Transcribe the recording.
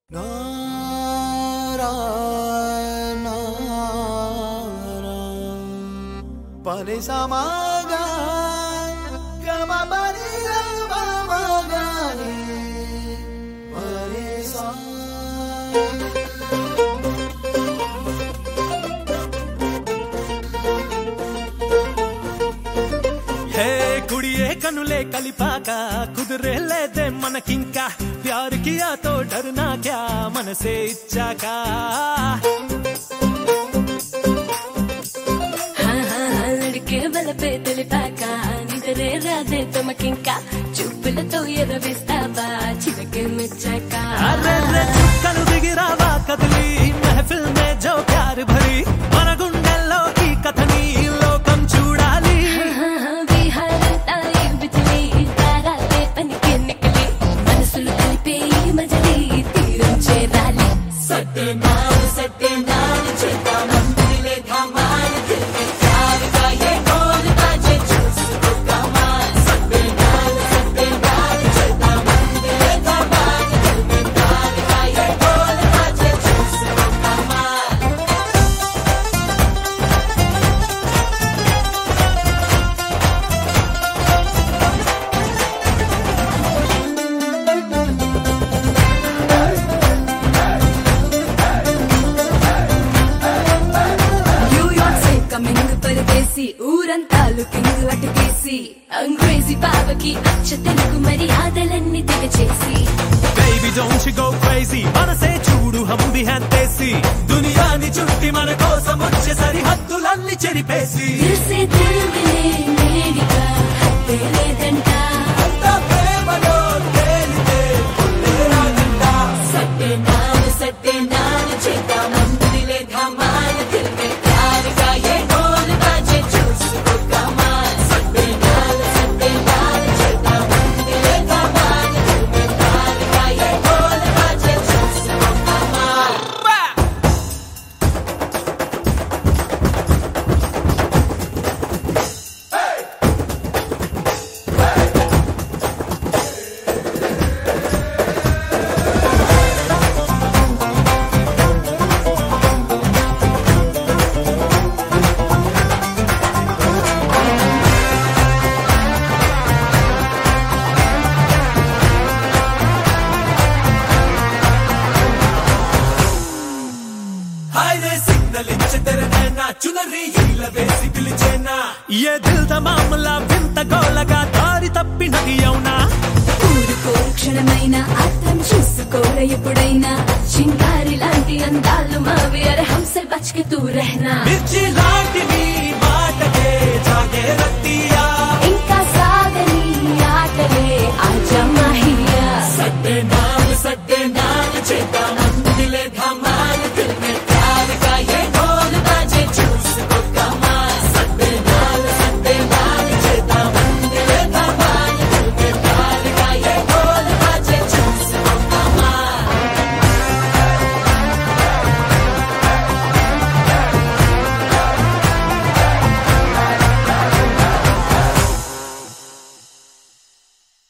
పని సమాగా గమ పని గమగాని పని సా హే కుడియే కనులే కలిపాక కుదిరే లేదే మనకింకా ప్యార్ కియా తో డరనా క్యా మనసే ఇచ్చాక हाँ, हाँ, हाँ, लड़के బలపే తెలిపాక నిదరే రాదే తమకింకా చూపులతో ఎరవిస్తావా చివకే మెచ్చాక అరే రే చుక్కలు దిగిరావా కదిలి మెహఫిల్ మే జో ప్యార్ భరి మన గుండెల్లో ఈ కథని లోకం చూడాలి हाँ, हाँ, విహారంతా ఈ బిజిలీ తారాలే పనికి నికలి మనసులు కలిపే ఈ మజలి తీరం చేరాలి సత్తే నాడు సత్తే నాడు చేద్దాం మందిలే ధమాల్ దిల్ మే ప్యార్ కా ये ढोल बाजे చూసుకో కమాల్ సత్తే నాడు సత్తే నాడు చేద్దాం మందిలే ధమాల్ దిల్ మే ప్యార్ కా ये ढोल बाजे చూసుకో కమాల్ న్యూయార్క్ సే కమింగ్ పరదేశీ ఊరంతా లుకింగ్ అటుకేసి అంగ్రేజీ బావకి అచ్చ తెలుగు మర్యాదలన్నీ దిగచేసి బేబీ డోంట్ గో క్రేజీ మనసే చూడు హమ్ भी हैं तेसी దునియాని చుట్టి మన కోసం వచ్చే సరిహద్దులన్నీ చెరిపేసి దిల్ సే దిల్ మిలే నేడిగా హత్తే లేదంట సత్తే నాలు సత్తే నాలు చేద్దాం మందిలే ధమాల్ దిల్ మే ప్యార్ కా ये ढोल बाजे చూసుకో కమాల్ సత్తే నాలు సత్తే నాలు చేద్దాం మందిలే ధమాల్ దిల్ మే ప్యార్ కా ये ढोल बाजे చూసుకో కమాల్ హాయ్ రే సిగ్నల్ ఇచ్చే తెరనైనా చునరి ఈల వేసి పిలిచేనా ఏ దిల్ ద మామలా వింత గోలగా దారి తప్పినది అవునా ఊరుకో క్షణమైన అర్థం చూసుకోర ఎప్పుడైనా చింగారి లాంటి అందాలు మావి అరే హంసే బచ్కే తూ రహనా మిర్చి లాంటి నీ మాటకే జాగే రత్తి